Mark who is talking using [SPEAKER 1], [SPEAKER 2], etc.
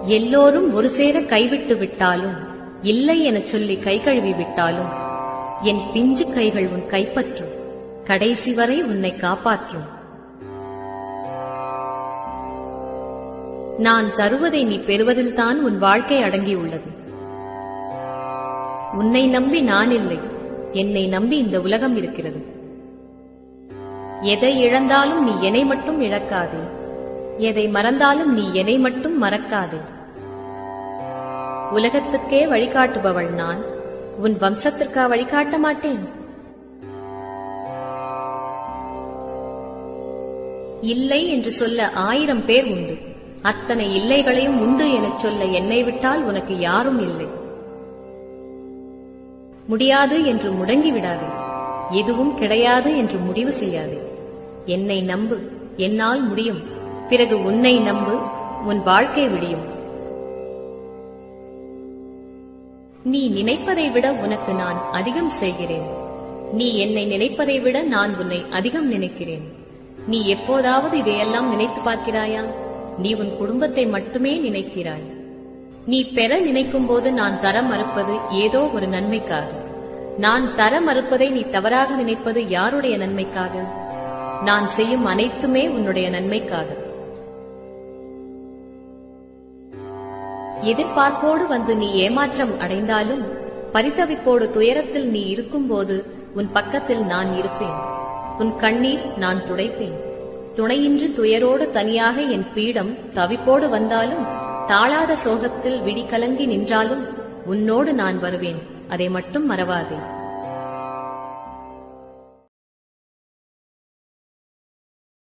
[SPEAKER 1] எல்லோரும் ஒரு சேர கைவிட்டு விட்டாலும் இல்லை எனச் சொல்லி கை கழுவி விட்டாலும் என் பிஞ்சு கைகள் உன் கைப்பற்றும் கடைசி வரை உன்னை காப்பாற்றும் நான் தருவதை நீ பெறுவதில்தான் உன் வாழ்க்கை அடங்கியுள்ளது உன்னை நம்பி நான் இல்லை என்னை நம்பி இந்த உலகம் இருக்கிறது எதை இழந்தாலும் நீ என்னை மட்டும் இழக்காதே எதை மறந்தாலும் நீ என்னை மட்டும் மறக்காதே உலகத்துக்கே வழிகாட்டுபவள் நான் உன் வம்சத்திற்கா வழிகாட்ட மாட்டேன் இல்லை என்று சொல்ல ஆயிரம் பேர் உண்டு அத்தனை இல்லைகளையும் உண்டு எனச் சொல்ல என்னை விட்டால் உனக்கு யாரும் இல்லை முடியாது என்று முடங்கி விடாதே எதுவும் கிடையாது என்று முடிவு செய்யாதே என்னை நம்பு என்னால் முடியும் பிறகு உன்னை நம்பு உன் வாழ்க்கை விடியும் நீ நினைப்பதை விட உனக்கு நான் அதிகம் செய்கிறேன் நீ என்னை நினைப்பதை விட நான் உன்னை அதிகம் நினைக்கிறேன் நீ எப்போதாவது இதையெல்லாம் நினைத்து பார்க்கிறாயா நீ உன் குடும்பத்தை மட்டுமே நினைக்கிறாய் நீ பெற நினைக்கும் போது நான் தர மறுப்பது ஏதோ ஒரு நன்மைக்காக நான் தர மறுப்பதை நீ தவறாக நினைப்பது யாருடைய நன்மைக்காக நான் செய்யும் அனைத்துமே உன்னுடைய நன்மைக்காக எதிர்பார்ப்போடு வந்து நீ ஏமாற்றம் அடைந்தாலும் பரிதவிப்போடு துயரத்தில் நீ இருக்கும்போது உன் பக்கத்தில் நான் இருப்பேன் உன் கண்ணீர் நான் துடைப்பேன் துணையின்றி துயரோடு தனியாக என் பீடம் தவிப்போடு வந்தாலும் தாழாத சோகத்தில் விழி கலங்கி நின்றாலும் உன்னோடு நான் வருவேன் அதை மட்டும் மறவாதே